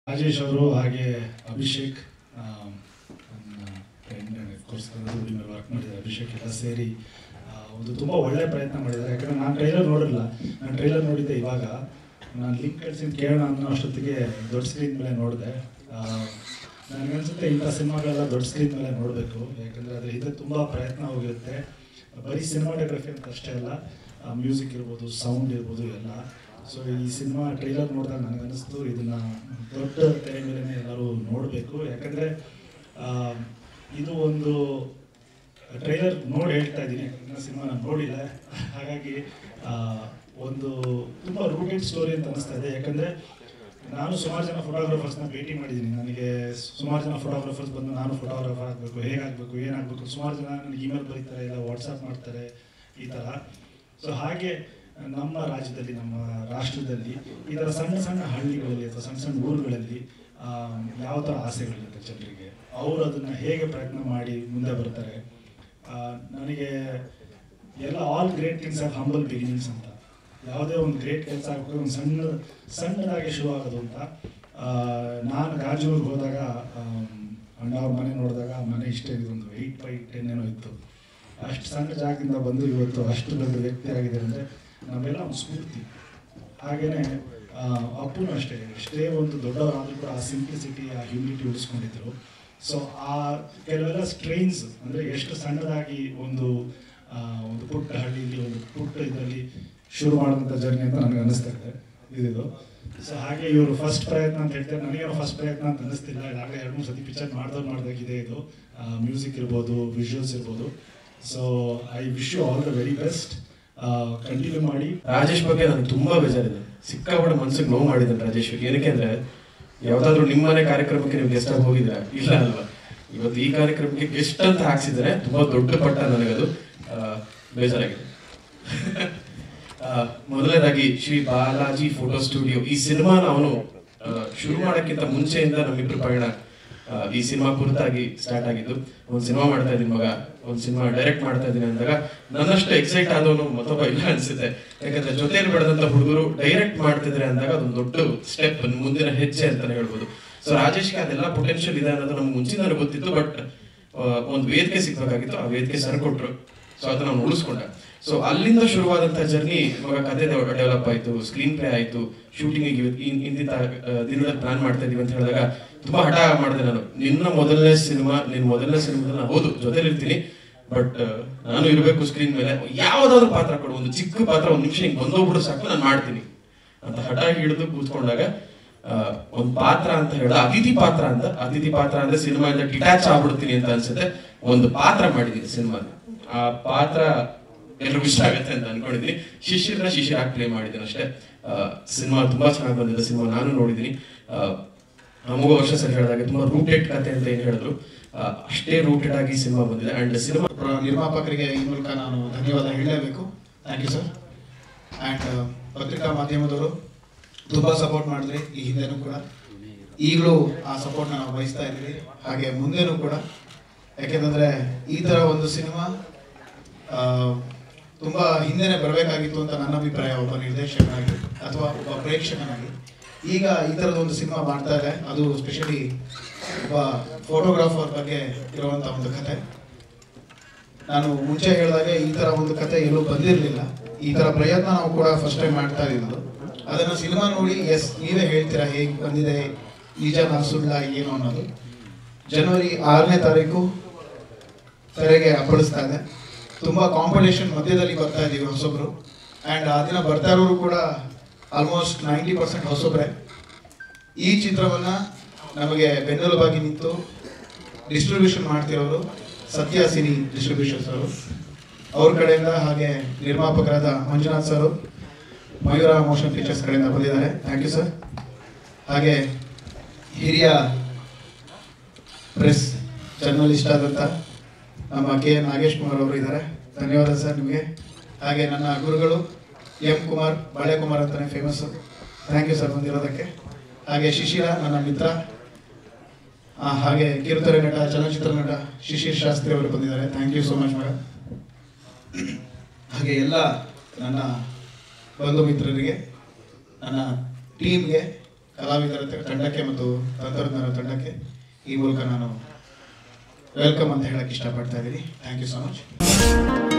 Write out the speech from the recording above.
ರಾಜೇಶ್ ಅವರು ಹಾಗೆ ಅಭಿಷೇಕ್ ಆ, ನನ್ನ ಫ್ರೆಂಡ್ ಕೋರ್ಸ್ ಮೇಲೆ ವರ್ಕ್ ಮಾಡಿದ್ದಾರೆ ಅಭಿಷೇಕ್ ಎಲ್ಲ ಸೇರಿ ಆ, ಒಂದು ತುಂಬ ಒಳ್ಳೆ ಪ್ರಯತ್ನ ಮಾಡಿದ್ದಾರೆ ಯಾಕಂದರೆ ನಾನು ಟ್ರೈಲರ್ ನೋಡಿರಲಿಲ್ಲ ನಾನು ಟ್ರೈಲರ್ ನೋಡಿದ್ದೆ ಇವಾಗ ನಾನು ಲಿಂಕ್ ಕಳ್ಸಿದ್ದು ಕೇಳೋಣ ಅನ್ನೋ ಅಷ್ಟೊತ್ತಿಗೆ ದೊಡ್ಡ ಸ್ಕ್ರೀನ್ ಮೇಲೆ ನೋಡಿದೆ ನನಗನ್ಸುತ್ತೆ ಇಂಥ ಸಿನಿಮಾಗಳೆಲ್ಲ ದೊಡ್ಡ ಸ್ಕ್ರೀನ್ ಮೇಲೆ ನೋಡಬೇಕು ಯಾಕಂದರೆ ಅದ್ರ ಹಿಂದೆ ತುಂಬ ಪ್ರಯತ್ನ ಹೋಗಿರುತ್ತೆ ಬರೀ ಸಿನಿಮಾಟೋಗ್ರಫಿ ಅಂತ ಅಷ್ಟೇ ಅಲ್ಲ ಮ್ಯೂಸಿಕ್ ಇರ್ಬೋದು ಸೌಂಡ್ ಇರ್ಬೋದು ಎಲ್ಲ ಸೊ ಈ ಸಿನಿಮಾ ಟ್ರೈಲರ್ ನೋಡಿದಾಗ ನನಗನ್ನಿಸ್ತು ಇದನ್ನ ದೊಡ್ಡ ತೆರೆ ಮೇಲೆ ಎಲ್ಲರೂ ನೋಡಬೇಕು ಯಾಕಂದರೆ ಇದು ಒಂದು ಟ್ರೈಲರ್ ನೋಡಿ ಹೇಳ್ತಾ ಇದ್ದೀನಿ ಯಾಕಂದ್ರೆ ಸಿನಿಮಾ ನಾನು ನೋಡಿಲ್ಲ ಹಾಗಾಗಿ ಆ, ಒಂದು ತುಂಬ ರೂಟೆಡ್ ಸ್ಟೋರಿ ಅಂತ ಅನಿಸ್ತಾ ಇದೆ ಯಾಕಂದರೆ ನಾನು ಸುಮಾರು ಜನ ಫೋಟೋಗ್ರಾಫರ್ಸ್ನ ಭೇಟಿ ಮಾಡಿದ್ದೀನಿ ನನಗೆ ಸುಮಾರು ಜನ ಫೋಟೋಗ್ರಾಫರ್ಸ್ ಬಂದು ನಾನು ಫೋಟೋಗ್ರಾಫರ್ ಆಗಬೇಕು ಹೇಗಾಗಬೇಕು ಏನಾಗಬೇಕು ಸುಮಾರು ಜನ ನನಗೆ ಇಮೇಲ್ ಬರೀತಾರೆ ಇಲ್ಲ ವಾಟ್ಸಪ್ ಮಾಡ್ತಾರೆ ಈ ಥರ ಸೊ ಹಾಗೆ ನಮ್ಮ ರಾಜ್ಯದಲ್ಲಿ ನಮ್ಮ ರಾಷ್ಟ್ರದಲ್ಲಿ ಈ ಥರ ಸಣ್ಣ ಸಣ್ಣ ಹಳ್ಳಿಗಳಲ್ಲಿ ಅಥವಾ ಸಣ್ಣ ಸಣ್ಣ ಊರುಗಳಲ್ಲಿ ಆ, ಯಾವ ಥರ ಆಸೆಗಳಿರುತ್ತೆ ಜನರಿಗೆ ಅವರು ಅದನ್ನು ಹೇಗೆ ಪ್ರಯತ್ನ ಮಾಡಿ ಮುಂದೆ ಬರ್ತಾರೆ ಆ, ನನಗೆ ಎಲ್ಲ all great things are humble beginnings ಅಂತ ಯಾವುದೇ ಒಂದು ಗ್ರೇಟ್ ಕೆಲಸ ಆಗಬೇಕು ಒಂದು ಸಣ್ಣ ಸಣ್ಣದಾಗಿ ಶುರು ಆಗೋದು ಅಂತ ಆ, ನಾನು ಗಾಜೂರಿಗೆ ಹೋದಾಗ ಆಮ್, ಅಣ್ಣ ಅವ್ರ ಮನೆ ನೋಡಿದಾಗ ಮನೆ ಇಷ್ಟೇ ಇದೆ ಒಂದು ಏಯ್ಟ್ ಬೈ ಟೆನ್ ಏನೋ ಇತ್ತು ಅಷ್ಟು ಸಣ್ಣ ಜಾಗದಿಂದ ಬಂದು ಇವತ್ತು ಅಷ್ಟು ದೊಡ್ಡ ವ್ಯಕ್ತಿ ಆಗಿದೆ ಅಂದರೆ ನಮ್ಮೆಲ್ಲ ಒಂದು ಸ್ಫೂರ್ತಿ ಹಾಗೆಯೇ ಅಪ್ಪನೂ ಅಷ್ಟೇ ಎಷ್ಟೇ ಒಂದು ದೊಡ್ಡವರಾದರೂ ಕೂಡ ಆ ಸಿಂಪ್ಲಿಸಿಟಿ ಆ ಹ್ಯೂಮಿಲಿಟಿ ಉಳಿಸ್ಕೊಂಡಿದ್ರು ಸೊ ಆ ಕೆಲವೆಲ್ಲ ಸ್ಟ್ರೈನ್ಸ್ ಅಂದರೆ ಎಷ್ಟು ಸಣ್ಣದಾಗಿ ಒಂದು ಆ, ಒಂದು ಪುಟ್ಟ ಹಳ್ಳಿಲಿ ಒಂದು ಪುಟ್ಟ ಇದರಲ್ಲಿ ಶುರು ಮಾಡುವಂಥ ಜರ್ನಿ ಅಂತ ನನಗೆ ಅನ್ನಿಸ್ತಾ ಇದೆ ಇದಿದು ಸೊ ಹಾಗೆ ಇವರು ಫಸ್ಟ್ ಪ್ರಯತ್ನ ಅಂತ ಹೇಳ್ತಾರೆ ನನಗೇನೋ ಫಸ್ಟ್ ಪ್ರಯತ್ನ ಅಂತ ಅನ್ನಿಸ್ತಿಲ್ಲ ಇದಾಗಲೇ ಎರಡು ಮೂರು ಸತಿ ಪಿಕ್ಚರ್ ಮಾಡ್ದಾಗ ಮಾಡ್ದಾಗಿದೆ ಇದು ಮ್ಯೂಸಿಕ್ ಇರ್ಬೋದು ವಿಜುವಲ್ಸ್ ಇರ್ಬೋದು so I wish you all the very best continue ಮಾಡಿ ರಾಜೇಶ್ ಬಗ್ಗೆ ನನಗೆ ತುಂಬಾ ಬೇಜಾರಿದೆ ಸಿಕ್ಕಾಪಟ್ಟೆ ಮನ್ಸಿಗೆ ನೋವು ಮಾಡಿದ್ದಾನೆ ರಾಜೇಶ್ ಏನಕ್ಕೆ ಅಂದ್ರೆ ಯಾವ್ದಾದ್ರು ನಿಮ್ಮನೆ ಕಾರ್ಯಕ್ರಮಕ್ಕೆ ನೀವು ಗೆಸ್ಟ್ ಆಗಿ ಹೋಗಿದ್ರ ಇಲ್ಲ ಅಲ್ವಾ ಇವತ್ತು ಈ ಕಾರ್ಯಕ್ರಮಕ್ಕೆ ಗೆಸ್ಟ್ ಅಂತ ಹಾಕ್ಸಿದ್ರೆ ತುಂಬಾ ದೊಡ್ಡ ಪಟ್ಟ ನನಗದು ಆ, ಬೇಜಾರಾಗಿದೆ ಆ, ಮೊದಲನೇದಾಗಿ ಶ್ರೀ ಬಾಲಾಜಿ ಫೋಟೋ ಸ್ಟುಡಿಯೋ ಈ ಸಿನಿಮಾನ ಅವನು ಶುರು ಮಾಡೋಕ್ಕಿಂತ ಮುಂಚೆಯಿಂದ ನಮ್ಮಿಬ್ರು ಪಯಣ ಆ, ಈ ಸಿನಿಮಾ ಕುರಿತಾಗಿ ಸ್ಟಾರ್ಟ್ ಆಗಿದ್ದು ಒಂದು ಸಿನಿಮಾ ಮಾಡ್ತಾ ಇದ್ದೀನಿ ಮಗ ಒಂದು ಸಿನಿಮಾ ಡೈರೆಕ್ಟ್ ಮಾಡ್ತಾ ಇದ್ದೀನಿ ಅಂದಾಗ ನನ್ನಷ್ಟು ಎಕ್ಸೈಟ್ ಆದವನು ಮತ್ತೊಬ್ಬ ಇಲ್ಲ ಅನ್ಸುತ್ತೆ ಯಾಕಂದ್ರೆ ಜೊತೆಯಲ್ಲಿ ಬೆಳೆದಂತ ಹುಡುಗರು ಡೈರೆಕ್ಟ್ ಮಾಡ್ತಿದ್ರೆ ಅಂದಾಗ ಅದೊಂದು ದೊಡ್ಡ ಸ್ಟೆಪ್ ಮುಂದಿನ ಹೆಜ್ಜೆ ಅಂತಾನೆ ಹೇಳ್ಬೋದು ಸೊ ರಾಜೇಶ್ಗೆ ಅದೆಲ್ಲ ಪೊಟೆನ್ಶಿಯಲ್ ಇದೆ ಅನ್ನೋದು ನಮ್ಗೆ ಮುಂಚಿನ ಗೊತ್ತಿತ್ತು ಬಟ್ ಒಂದು ವೇದಿಕೆ ಸಿಗ್ಬೇಕಾಗಿತ್ತು ಆ ವೇದಿಕೆ ಸರ್ ಕೊಟ್ರು ಸೊ ಅದನ್ನ ಅವ್ನು ಉಳಿಸ್ಕೊಂಡ ಸೊ ಅಲ್ಲಿಂದ ಶುರುವಾದಂತ ಜರ್ನಿ ಇವಾಗ ಕತೆ ಡೆವಲಪ್ ಆಯ್ತು ಸ್ಕ್ರೀನ್ ಪ್ಲೇ ಆಯ್ತು ಶೂಟಿಂಗ್ ಇಂದಿನ ದಿನದಲ್ಲಿ ಪ್ಲಾನ್ ಮಾಡ್ತಾ ಇದೀವಿ ಅಂತ ಹೇಳಿದಾಗ ತುಂಬಾ ಹಠ ಮಾಡಿದೆ ನಾನು ನಿನ್ನ ಮೊದಲನೇ ಸಿನಿಮಾ ನಿನ್ನ ಮೊದಲನೇ ಸಿನಿಮಾದಲ್ಲಿ ಹೌದು ಜೊತೆಲಿ ಇರ್ತೀನಿ ಬಟ್ ನಾನು ಇರಬೇಕು ಸ್ಕ್ರೀನ್ ಮೇಲೆ ಯಾವ್ದಾದ್ರು ಪಾತ್ರ ಕೊಡು ಒಂದು ಚಿಕ್ಕ ಪಾತ್ರ ಒಂದು ನಿಮಿಷ ಹಿಂಗ್ ಬಂದೋಗ್ಬಿಡು ಸಾಕು ನಾನು ಮಾಡ್ತೀನಿ ಅಂತ ಹಠ ಹಿಡಿದು ಕೂತ್ಕೊಂಡಾಗ ಆ, ಒಂದ್ ಪಾತ್ರ ಅಂತ ಹೇಳಿದ ಅತಿಥಿ ಪಾತ್ರ ಅಂತ ಅತಿಥಿ ಪಾತ್ರ ಅಂದ್ರೆ ಸಿನಿಮಾದಿಂದ ಡಿಟ್ಯಾಚ್ ಆಗ್ಬಿಡ್ತೀನಿ ಅಂತ ಅನ್ಸುತ್ತೆ ಒಂದು ಪಾತ್ರ ಮಾಡಿದೀನಿ ಸಿನಿಮಾ ಆ ಪಾತ್ರ ಎಲ್ರಿಗೂ ಇಷ್ಟ ಆಗತ್ತೆ ಅಂತ ಅನ್ಕೊಂಡಿದ್ದೀನಿ ಶಿಶಿರ್ನ ಶಿಶಿರಾಗಿ ಪ್ಲೇ ಮಾಡಿದ್ದೀನಿ ಅಷ್ಟೇ ಸಿನಿಮಾ ತುಂಬಾ ಚೆನ್ನಾಗಿ ಬಂದಿದೆ ಸಿನಿಮಾ ನಾನು ನೋಡಿದ್ದೀನಿ ಅಮೋಘ ವರ್ಷ ಸರ್ ಹೇಳಿದಾಗೆ ತುಂಬಾ ರೂಟೆಡ್ ಕತೆ ಅಂತ ಏನ್ ಹೇಳಿದ್ರು ಆ, ಅಷ್ಟೇ ರೂಟೆಡ್ ಆಗಿ ಸಿನಿಮಾ ಬಂದಿದೆ ಅಂಡ್ ಸಿನಿಮಾ ಪ್ರ- ನಿರ್ಮಾಪಕರಿಗೆ ಈ ಮೂಲಕ ನಾನು ಧನ್ಯವಾದ ಹೇಳಲೇಬೇಕು ಥ್ಯಾಂಕ್ ಯು ಸರ್ ಆ್ಯಂಡ್ ಪತ್ರಿಕಾ ಮಾಧ್ಯಮದವರು ತುಂಬ ಸಪೋರ್ಟ್ ಮಾಡಿದ್ರಿ ಈ ಹಿಂದೆನೂ ಕೂಡ ಈಗಲೂ ಆ ಸಪೋರ್ಟ್ನ ನಾವು ಬಯಸ್ತಾ ಇದ್ದೀವಿ ಹಾಗೆ ಮುಂದೆನೂ ಕೂಡ ಯಾಕೆಂದರೆ ಈ ಥರ ಒಂದು ಸಿನಿಮಾ ತುಂಬ ಹಿಂದೆನೇ ಬರಬೇಕಾಗಿತ್ತು ಅಂತ ನನ್ನ ಅಭಿಪ್ರಾಯ ಒಬ್ಬ ನಿರ್ದೇಶಕನಾಗಿ ಅಥವಾ ಒಬ್ಬ ಪ್ರೇಕ್ಷಕನಾಗಿ ಈಗ ಈ ಥರದ ಒಂದು ಸಿನಿಮಾ ಮಾಡ್ತಾ ಇದೆ ಅದು ಸ್ಪೆಷಲಿ ಒಬ್ಬ ಫೋಟೋಗ್ರಾಫರ್ ಬಗ್ಗೆ ಇರುವಂಥ ಒಂದು ಕತೆ ನಾನು ಮುಂಚೆ ಹೇಳಿದಾಗೆ ಈ ತರ ಒಂದು ಕತೆ ಎಲ್ಲೂ ಬಂದಿರಲಿಲ್ಲ ಈ ತರ ಪ್ರಯತ್ನ ನಾವು ಕೂಡ ಫಸ್ಟ್ ಟೈಮ್ ಮಾಡ್ತಾ ಇರೋದು ಅದನ್ನ ಸಿನಿಮಾ ನೋಡಿ ಎಸ್ ನೀವೇ ಹೇಳ್ತೀರಾ ಹೇಗೆ ಬಂದಿದೆ ನಿಜ ಸುಳ್ಳ ಏನು ಅನ್ನೋದು ಜನವರಿ ಆರನೇ ತಾರೀಕು ತೆರೆಗೆ ಅಪ್ಪಳಿಸ್ತಾ ಇದೆ ತುಂಬಾ ಕಾಂಪಿಟೇಷನ್ ಮಧ್ಯದಲ್ಲಿ ಬರ್ತಾ ಇದೀವಿ ಹೊಸಬ್ರು ಅಂಡ್ ಆ ದಿನ ಬರ್ತಾ ಇರೋರು ಕೂಡ ಆಲ್ಮೋಸ್ಟ್ ನೈಂಟಿ ಪರ್ಸೆಂಟ್ ಹೊಸಬ್ರೆ ಈ ಚಿತ್ರವನ್ನ ನಮಗೆ ಬೆನ್ನೆಲುಬಾಗಿ ನಿಂತು ಡಿಸ್ಟ್ರಿಬ್ಯೂಷನ್ ಮಾಡ್ತಿರೋರು ಸತ್ಯ ಸಿನಿ ಡಿಸ್ಟ್ರಿಬ್ಯೂಷನ್ಸ್ ಅವರು ಅವ್ರ ಕಡೆಯಿಂದ ಹಾಗೆ ನಿರ್ಮಾಪಕರಾದ Manjunath sir Mayura motion pictures ಕಡೆಯಿಂದ ಬಂದಿದ್ದಾರೆ ಥ್ಯಾಂಕ್ ಯು ಸರ್ ಹಾಗೆ ಹಿರಿಯ ಪ್ರೆಸ್ ಜರ್ನಲಿಸ್ಟ್ ಆದಂಥ ನಮ್ಮ ಕೆ ಎನ್ ನಾಗೇಶ್ ಕುಮಾರ್ ಅವರು ಇದ್ದಾರೆ ಧನ್ಯವಾದ ಸರ್ ನಿಮಗೆ ಹಾಗೆ ನನ್ನ ಗುರುಗಳು ಎಂ ಕುಮಾರ್ ಬಾಳೆ ಕುಮಾರ್ ಅಂತಾನೆ ಫೇಮಸ್ ಥ್ಯಾಂಕ್ ಯು ಸರ್ ಬಂದಿರೋದಕ್ಕೆ ಹಾಗೆ ಶಿಶಿರ ನನ್ನ ಮಿತ್ರ ಆ, ಹಾಗೆ ಕಿರುತೆರೆ ನಟ ಚಲನಚಿತ್ರ ನಟ ಶಿಶಿರ್ ಶಾಸ್ತ್ರಿ ಅವರು ಬಂದಿದ್ದಾರೆ thank you so much madam ಹಾಗೆ ಎಲ್ಲ ನನ್ನ ಬಂಧು ಮಿತ್ರರಿಗೆ ನನ್ನ ಟೀಮ್ಗೆ ಕಲಾವಿದರ ತಂಡಕ್ಕೆ ಮತ್ತು ತಂತ್ರಜ್ಞರ ತಂಡಕ್ಕೆ ಈ ಮೂಲಕ ನಾನು ವೆಲ್ಕಮ್ ಅಂತ ಹೇಳಕ್ಕೆ ಇಷ್ಟಪಡ್ತಾ ಇದ್ದೀನಿ ಥ್ಯಾಂಕ್ ಯು ಸೊ ಮಚ್